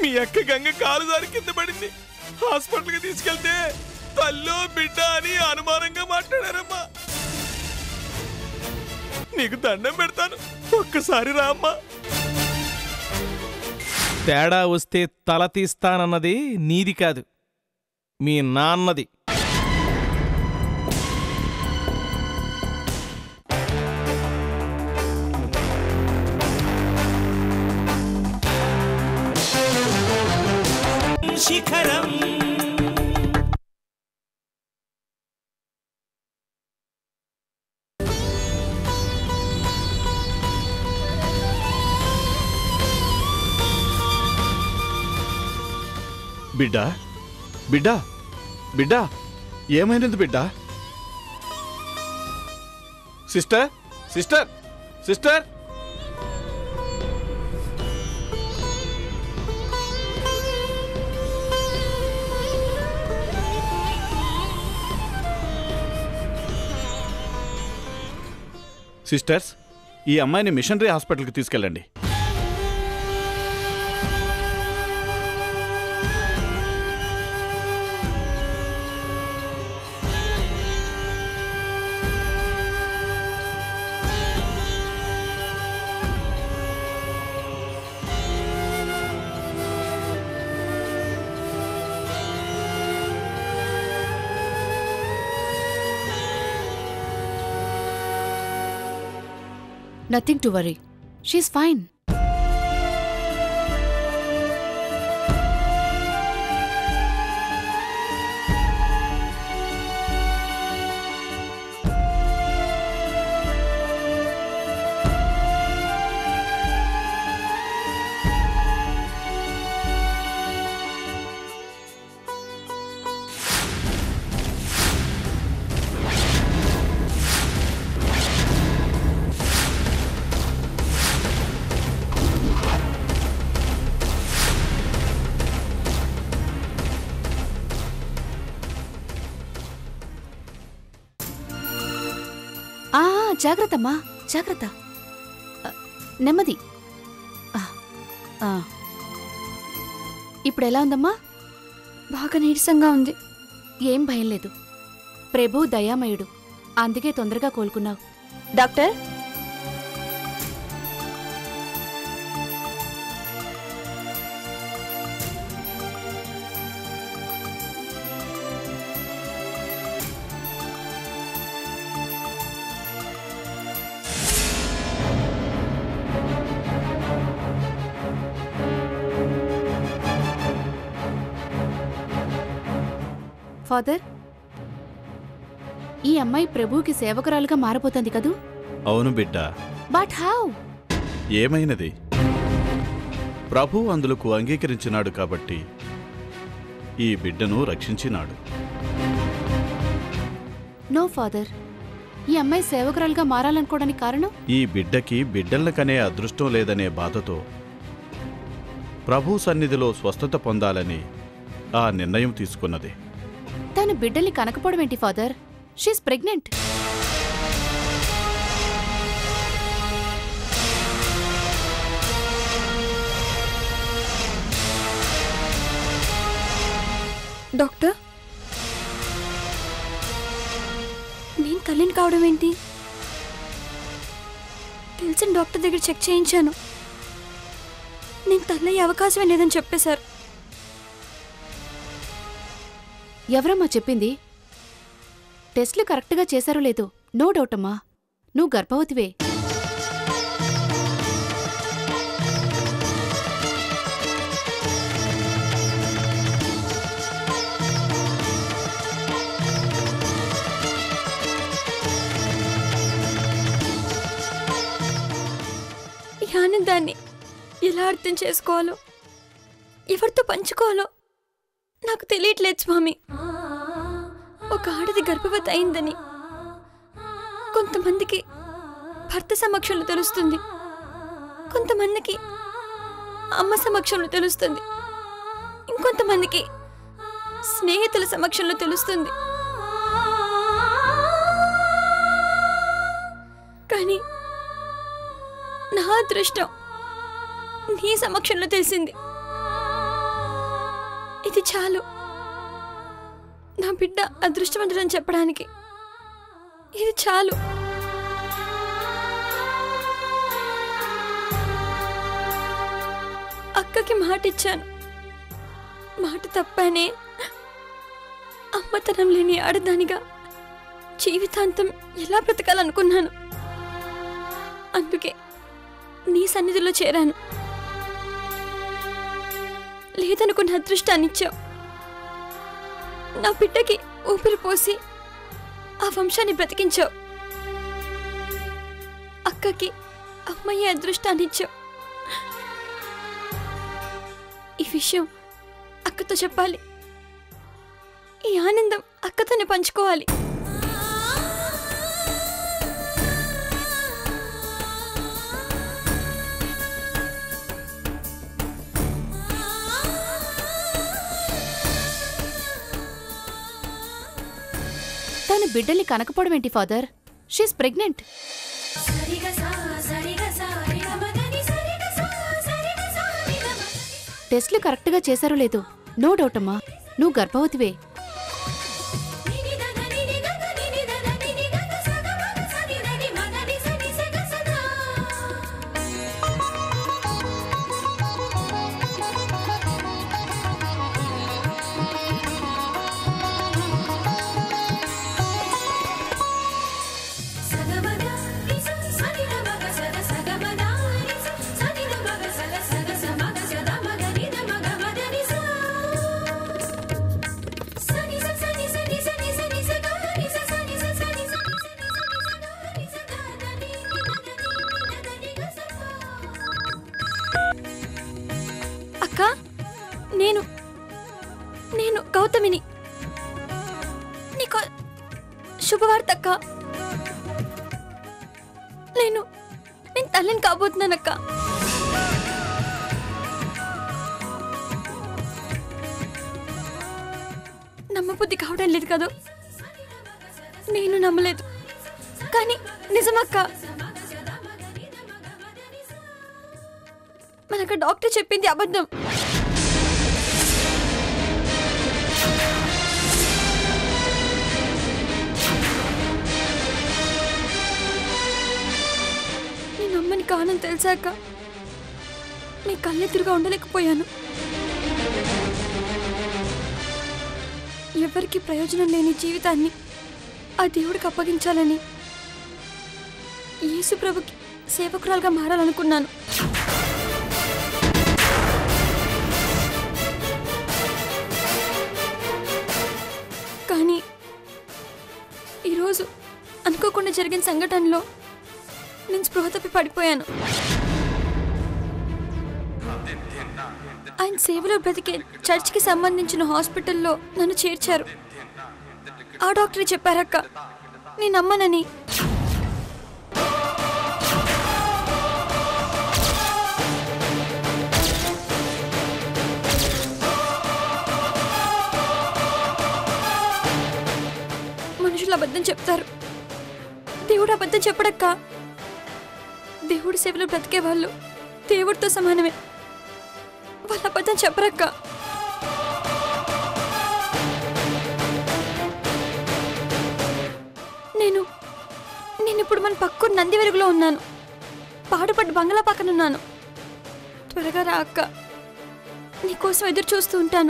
మీ అక్క గంగ కాలు జారి కింద పడింది హాస్పిటల్కి తీసుకెళ్తే తల్లో బిడ్డ అని అనుమానంగా మాట్లాడారమ్మా నీకు దండం పెడతాను ఒక్కసారి రా అమ్మా తేడా వస్తే తల తీస్తానన్నది నీది కాదు మీ నాన్నది శిఖరం బిడ్డా బిడ్డా బిడ్డా ఏమైనది బిడ్డా సిస్టర్ సిస్టర్ సిస్టర్ సిస్టర్స్ ఈ అమ్మాయిని మిషనరీ హాస్పిటల్కి తీసుకెళ్ళండి nothing to worry she's fine ఆ జాగ్రత్తమ్మా జాగ్రత్త ఆ, నెమ్మది ఆ, ఆ. ఇప్పుడు ఎలా ఉందమ్మా బాగా నీరసంగా ఉంది ఏం భయం లేదు ప్రభు దయామయుడు అందుకే తొందరగా కోలుకున్నావు డాక్టర్ ఫాదర్ ఈ అమ్మాయి ప్రభువుకి సేవకురాలుగా మారబోతోంది కదూ అవును బిడ్డా బట్ హౌ ఏమైనది ప్రభు అందులకు అంగీకరించినాడు కాబట్టి ఈ బిడ్డను రక్షించినాడు నో ఫాదర్ ఈ అమ్మాయి సేవకురాలుగా మారాలనుకోవడానికి కారణం ఈ బిడ్డకి బిడ్డలను కనే అదృష్టం లేదనే బాధతో ప్రభు సన్నిధిలో స్వస్థత పొందాలని ఆ నిర్ణయం తీసుకున్నది తను బిడ్డల్ని కనకపోవడం ఏంటి ఫాదర్ షీస్ ప్రెగ్నెంట్ డాక్టర్ నేను తల్లిని కావడం ఏంటి తెలిసిన డాక్టర్ దగ్గర చెక్ చేయించాను నేను తల్లయ్యే అవకాశమే లేదని చెప్పేశారు ఎవరమ్మా చెప్పింది టెస్ట్లు కరెక్ట్గా చేశారో లేదో నో డౌట్ అమ్మా నువ్వు గర్భవతివే ఈ ఆనందాన్ని ఎలా అర్థం చేసుకోవాలో ఎవరితో పంచుకోవాలో నాకు తెలియట్లేదు స్వామి ఒక ఆడది గర్భవతి అయిందని కొంతమందికి భర్త సమక్షంలో తెలుస్తుంది కొంతమందికి అమ్మ సమక్షంలో తెలుస్తుంది ఇంకొంతమందికి స్నేహితుల సమక్షంలో తెలుస్తుంది కానీ నా అదృష్టం నీ సమక్షంలో తెలిసింది ఇది చాలు నా బిడ్డ అదృష్టవంతుడని చెప్పడానికి ఇది చాలు అక్కకి మాట ఇచ్చాను మాట తప్పానే అమ్మతనం లేని ఆడదానిగా జీవితాంతం ఎలా బ్రతకాలనుకున్నాను అందుకే నీ సన్నిధిలో చేరాను లేదనుకున్న అదృష్టాన్ని ఇచ్చావు నా బిడ్డకి ఊపిరి పోసి ఆ వంశాన్ని బ్రతికించావు అక్కకి అమ్మయ్య అదృష్టాన్ని ఇచ్చావు ఈ విషయం అక్కతో చెప్పాలి ఈ ఆనందం అక్కతోనే పంచుకోవాలి తను బిడ్డల్ని కనకపోవడం ఏంటి ఫాదర్ షీస్ ప్రెగ్నెంట్ టెస్ట్లు కరెక్ట్గా చేశారో లేదో నో డౌట్ అమ్మా నువ్వు గర్భవతివే అక్క నేను నేను గౌతమిని నీకు శుభవార్త అక్క నేను నేను తల్లిని కాబోతున్నానక్క నమ్మబుద్ధి కావడం లేదు కదా నేను నమ్మలేదు కానీ నిజమక్క మనకు డాక్టర్ చెప్పింది అబద్ధం నేను అమ్మని కానని తెలిసాక నీ కళ్ళెదురుగా ఉండలేకపోయాను ఎవరికి ప్రయోజనం లేని జీవితాన్ని ఆ దేవుడికి అప్పగించాలని యేసు ప్రభుకి సేవకురాలుగా మారాలనుకున్నాను కానీ ఈరోజు అనుకోకుండా జరిగిన సంఘటనలో నేను స్పృహ తప్పి పడిపోయాను ఆయన సేవలో బ్రతికే చర్చ్కి సంబంధించిన హాస్పిటల్లో నన్ను చేర్చారు ఆ డాక్టరే చెప్పారక్క నేను నమ్మనని మనుషులు అబద్ధం చెప్తారు దేవుడు అబద్ధం చెప్పడక్క దేవుడి సేవలో బ్రతికే వాళ్ళు దేవుడితో సమానమే వాళ్ళ అబద్ధం చెప్పరక్క నేను నేను ఇప్పుడు మన పక్కూరు నంది వెలుగులో ఉన్నాను పాడుపడ్డ బంగ్లా పక్కన ఉన్నాను త్వరగా రా అక్క నీకోసం ఎదురు చూస్తూ ఉంటాను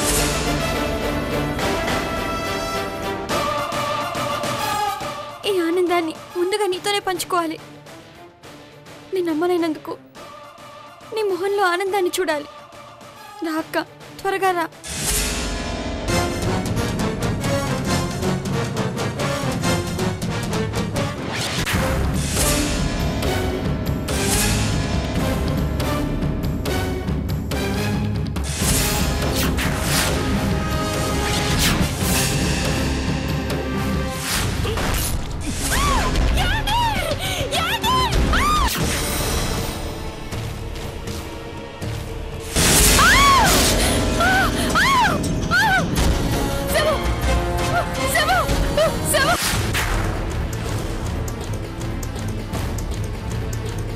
ఈ ఆనందాన్ని ముందుగా నీతోనే పంచుకోవాలి నీ నమ్మనైనందుకు నీ మొహంలో ఆనందాన్ని చూడాలి రా అక్క త్వరగా రా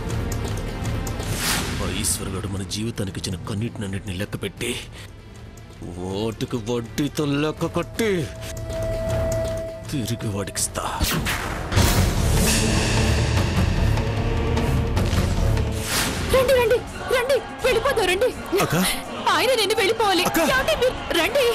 ఆ ఈశ్వరుడు మన జీవితానికి ఇచ్చిన కన్నీటినన్నిటిని లెక్క పెట్టి ఓటుకు వడ్డీతో లెక్క కట్టి తిరిగి వాడికిస్తా రండి రండి రండి వెళ్ళిపోతావు రండి అక్క ఆయన నేను వెళ్ళిపోవాలి అక్క! ఏమండి మీరు? రండి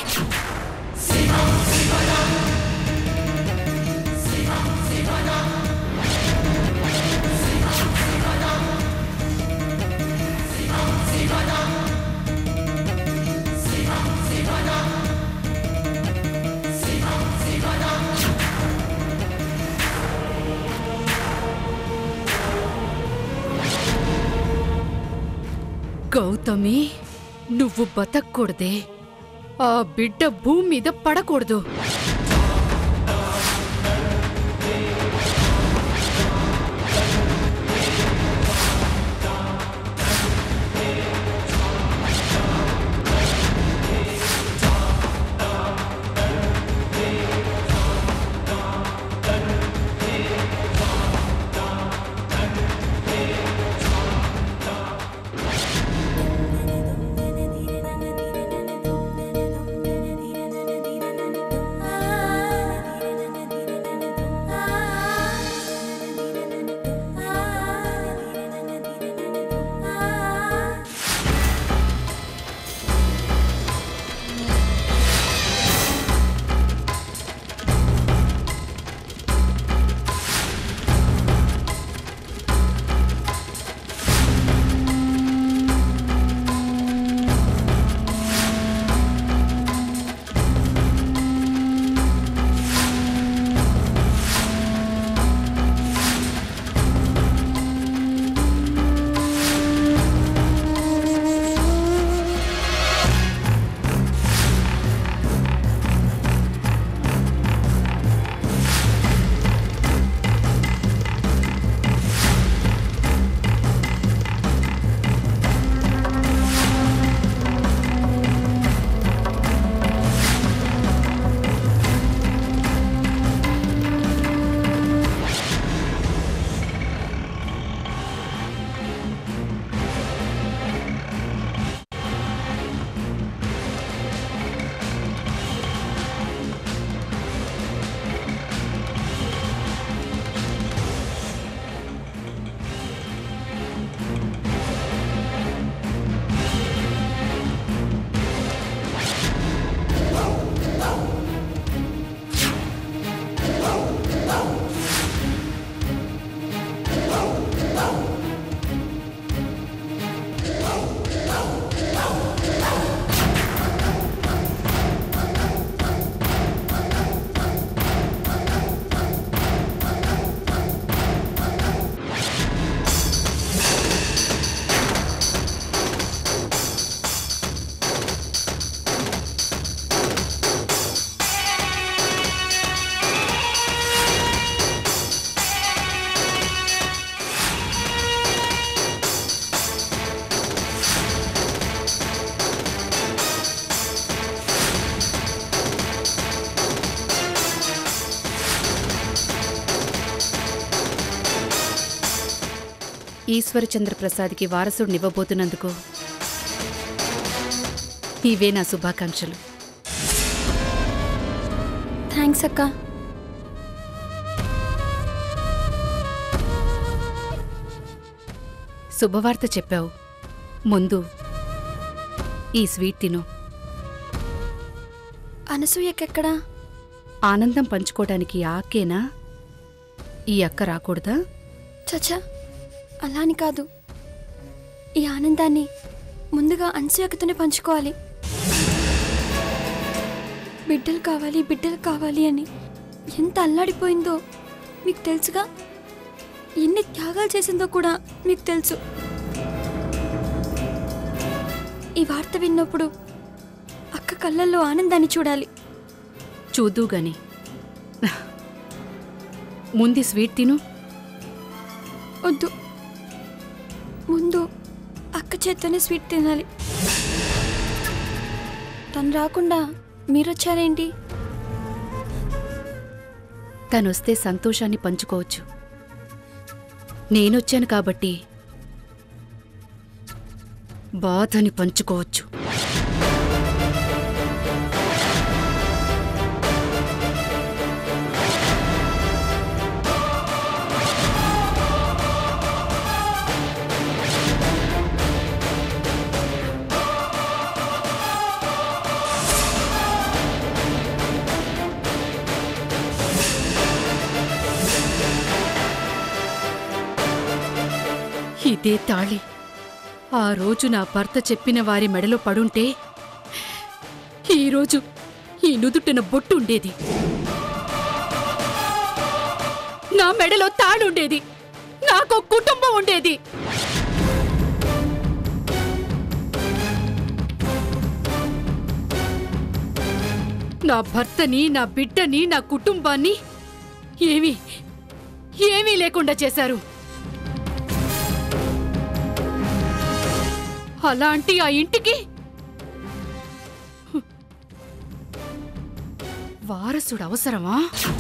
గౌతమి నువ్వు బతక్కూడదే ఆ బిడ్డ భూమి మీద పడకూడదు ఈశ్వరచంద్ర ప్రసాద్కి వారసుడినివ్వబోతున్నందుకు ఇవే నా శుభాకాంక్షలు థ్యాంక్స్ అక్క శుభవార్త చెప్పావు ముందు ఈ స్వీట్ తిను అనసూయకెక్కడా ఆనందం పంచుకోవడానికి ఆకేనా ఈ అక్క రాకూడదా చచ్చా అలా అని కాదు ఈ ఆనందాన్ని ముందుగా అనసూయకతోనే పంచుకోవాలి బిడ్డలు కావాలి బిడ్డలు కావాలి అని ఎంత అల్లాడిపోయిందో మీకు తెలుసుగా ఎన్ని త్యాగాలు చేసిందో కూడా మీకు తెలుసు ఈ వార్త విన్నప్పుడు అక్క కళ్ళల్లో ఆనందాన్ని చూడాలి చూద్దు గాని ముందు స్వీట్ తిను వద్దు ముందు అక్క చేత్తోనే స్వీట్ తినాలి తను రాకుండా మీరొచ్చారేంటి తనొస్తే సంతోషాన్ని పంచుకోవచ్చు నేనొచ్చాను కాబట్టి బాధని పంచుకోవచ్చు ఇదే తాళి ఆ రోజు నా భర్త చెప్పిన వారి మెడలో పడుంటే ఈరోజు ఈ నుదుటిన బొట్టు ఉండేది నా మెడలో తాళుండేది నాకు కుటుంబం ఉండేది నా భర్తని నా బిడ్డని నా కుటుంబాన్ని ఏమీ ఏమీ లేకుండా చేశారు అలాంటి ఆ ఇంటికి వారసుడు అవసరమా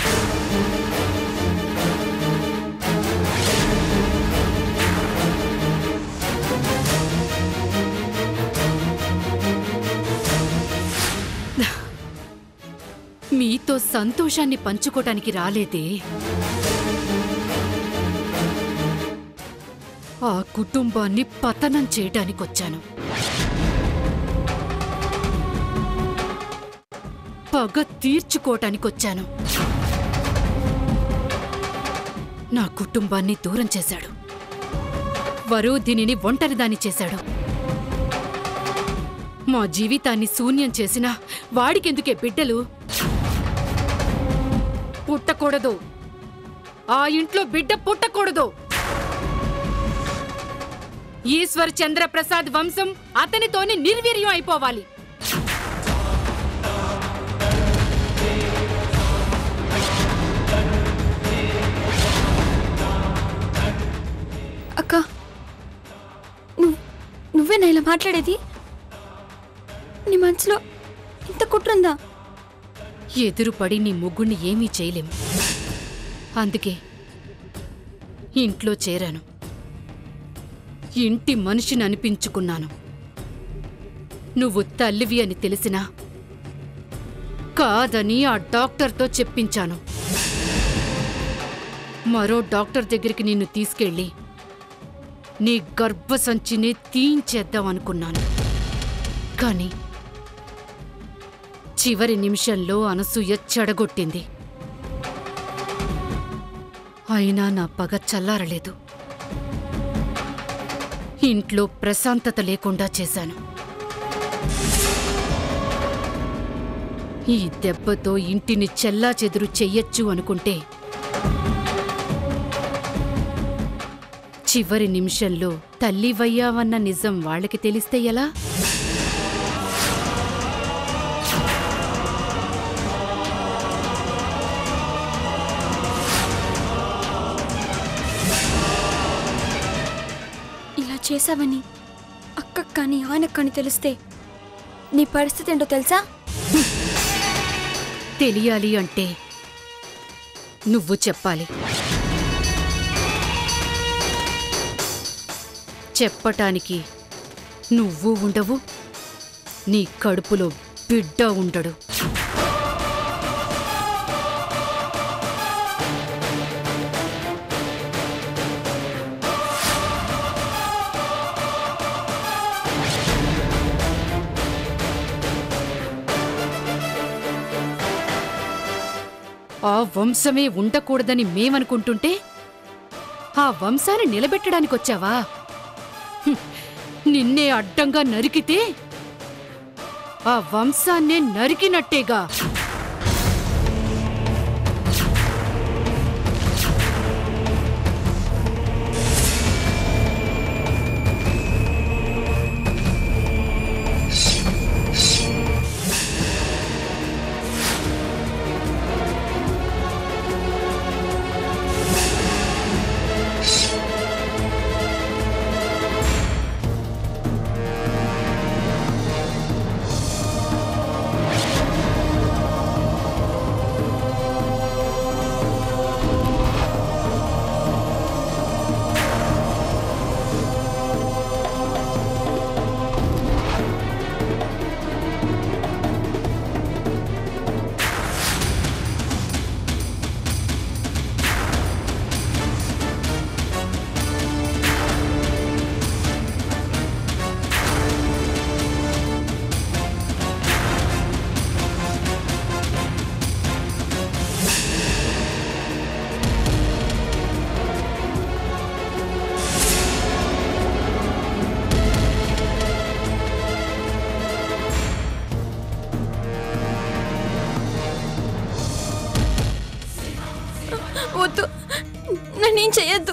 మీతో సంతోషాన్ని పంచుకోటానికి రాలేదే ఆ కుటుంబాన్ని పతనం చేయటానికొచ్చాను పగ తీర్చుకోటానికొచ్చాను నా కుటుంబాన్ని దూరం చేశాడు వరుదినిని ఒంటరిదాన్ని చేశాడు మా జీవితాన్ని శూన్యం చేసినా వాడికెందుకే బిడ్డలు పుట్టకూడదు ఆ ఇంట్లో బిడ్డ పుట్టకూడదు ఈశ్వర్ చంద్ర ప్రసాద్ వంశం అతనితోనే నిర్వీర్యం అయిపోవాలి అక్క నువ్వు నువ్వేనా ఇలా మాట్లాడేది నీ మనసులో ఇంత కుట్రుందా ఎదురుపడి నీ ముగ్గుణ్ణి ఏమీ చేయలేం అందుకే ఇంట్లో చేరాను ఇంటి మనిషిని అనిపించుకున్నాను నువ్వు తల్లివి అని తెలిసినా కాదని ఆ డాక్టర్తో చెప్పించాను మరో డాక్టర్ దగ్గరికి నిన్ను తీసుకెళ్ళి నీ గర్భసంచిని తీయించేద్దామనుకున్నాను కానీ చివరి నిమిషంలో అనసూయ చెడగొట్టింది అయినా నా పగ చల్లారలేదు ఇంట్లో ప్రశాంతత లేకుండా చేశాను ఈ దెబ్బతో ఇంటిని చెల్లా చెదురు చెయ్యొచ్చు అనుకుంటే చివరి నిమిషంలో తల్లివయ్యావన్న నిజం వాళ్ళకి తెలిస్తే ఎలా ఇలా చేసావని అక్కకు కానీ ఆయనకు కానీ తెలిస్తే నీ పరిస్థితి ఏంటో తెలుసా తెలియాలి అంటే నువ్వు చెప్పాలి చెప్పటానికి నువ్వు ఉండవు నీ కడుపులో బిడ్డ ఉండడు ఆ వంశమే ఉండకూడదని మేమనుకుంటుంటే ఆ వంశాన్ని నిలబెట్టడానికొచ్చావా హ్మ్, నిన్నే అడ్డంగా నరికితే ఆ వంశాన్నే నరికినట్టేగా వద్దు నన్నేం చేయొద్దు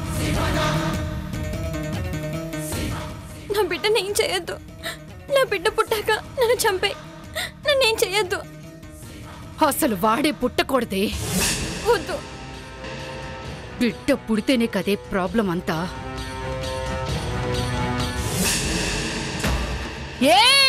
నా బిడ్డని ఏం చేయొద్దు నా బిడ్డ పుట్టాక నన్ను చంపే నన్నేం చేయొద్దు అసలు వాడే పుట్టకూడదే వద్దు బిడ్డ పుడితేనే కదే ప్రాబ్లం అంతా ఏ